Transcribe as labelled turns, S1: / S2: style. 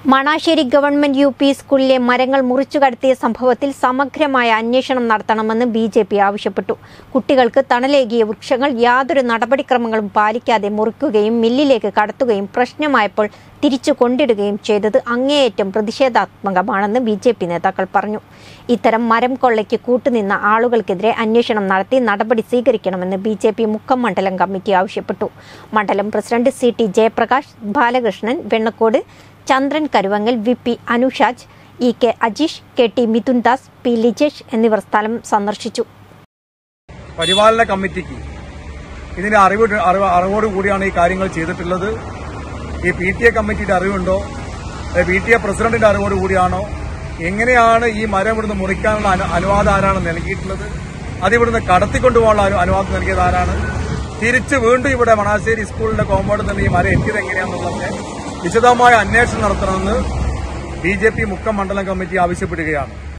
S1: Manassery government U P സ്കൂളിലെ മരങ്ങൾ മുറിച്ചു കടത്തിയ സംഭവത്തിൽ സമഗ്രമായ അന്വേഷണം നടത്തണമെന്ന് ബി ജെ പി ആവശ്യപ്പെട്ടു കുട്ടികൾക്ക് തണലേകിയ വൃക്ഷങ്ങൾ യാതൊരു നടപടിക്രമങ്ങളും പാലിക്കാതെ മുറിക്കുകയും മില്ലിലേക്ക് കടത്തുകയും പ്രശ്നമായപ്പോൾ തിരിച്ചു കൊണ്ടിടുകയും ചെയ്തത് അങ്ങേയറ്റം പ്രതിഷേധാത്മകമാണെന്ന് ബി ജെ പി നേതാക്കൾ പറഞ്ഞു ഇത്തരം മരം കൊള്ളയ്ക്ക് കൂട്ടുനിന്ന ആളുകൾക്കെതിരെ അന്വേഷണം നടത്തി നടപടി സ്വീകരിക്കണമെന്ന് ബി ജെ പി മുക്കം മണ്ഡലം കമ്മിറ്റി ആവശ്യപ്പെട്ടു മണ്ഡലം president C T Jayaprakash Balakrishnan Vennakkode Chandran Karuvangal V P Anushaj E K Ajeesh K T Mithun Das P Lijesh എന്നിവർ സ്ഥലം സന്ദർശിച്ചു
S2: പരിപാലന കമ്മിറ്റിക്ക് ഇതിന്റെ അറിവ് അറിവ് അറിവോട് കൂടിയാണ് ഈ കാര്യങ്ങൾ ചെയ്തിട്ടുള്ളത് ഈ പി ടി എ കമ്മിറ്റിയുടെ അറിവുണ്ടോ പി ടി എ പ്രസിഡന്റിന്റെ അറിവോട് കൂടിയാണോ എങ്ങനെയാണ് ഈ മരം ഇവിടുന്ന് മുറിക്കാനുള്ള അനു- അനുവാദം ആരാണ് നൽകിയിട്ടുള്ളത് അത് ഇവിടുന്ന് കടത്തിക്കൊണ്ടുപോകാനുള്ള അനു- അനുവാദം നൽകിയത് ആരാണ് തിരിച്ച് വീണ്ടും ഇവിടെ മണാശ്ശേരി സ്കൂളിന്റെ കോമ്പൗണ്ടിൽ തന്നെ ഈ മരം എത്തിയത് എങ്ങനെയാണെന്നുള്ളതൊക്കെ വിശദമായ അന്വേഷണം നടത്തണമെന്ന് ബി ജെ പി മുക്കം മണ്ഡലം കമ്മിറ്റി ആവശ്യപ്പെടുകയാണ്